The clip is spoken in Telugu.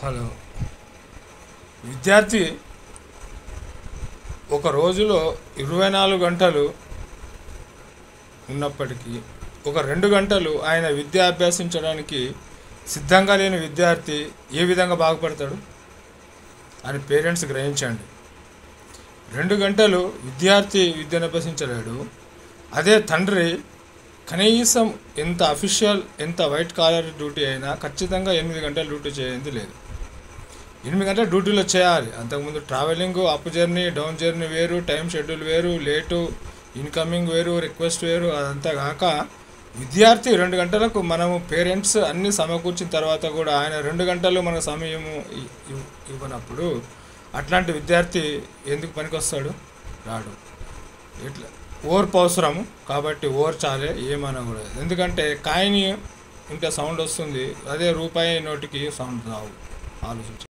హలో విద్యార్థి ఒక రోజులో ఇరవై నాలుగు గంటలు ఉన్నప్పటికీ ఒక రెండు గంటలు ఆయన విద్య అభ్యసించడానికి సిద్ధంగా లేని విద్యార్థి ఏ విధంగా బాగుపడతాడు అని పేరెంట్స్ గ్రహించండి రెండు గంటలు విద్యార్థి విద్యను అభ్యసించలేడు అదే తండ్రి కనీసం ఎంత అఫీషియల్ ఎంత వైట్ కాలర్ డ్యూటీ అయినా ఖచ్చితంగా ఎనిమిది గంటలు డ్యూటీ చేయంది లేదు ఎనిమిది గంటల డ్యూటీలో చేయాలి అంతకుముందు travelling up journey down journey వేరు టైం షెడ్యూల్ వేరు లేటు ఇన్కమింగ్ వేరు రిక్వెస్ట్ వేరు అదంతా కాక విద్యార్థి రెండు గంటలకు మనము పేరెంట్స్ అన్ని సమకూర్చిన తర్వాత కూడా ఆయన రెండు గంటలు మన సమయము ఇ- ఇవ్- ఇవ్వనప్పుడు అట్లాంటి విద్యార్థి ఎందుకు పనికొస్తాడు రాడు ఇట్లా ఓర్పు అవసరము కాబట్టి ఓర్చాలే ఏమనకూడదు ఎందుకంటే కాయిన్ ఉంటే సౌండ్ వస్తుంది అదే రూపాయి నోటికి సౌండ్ రావు ఆలోచించండి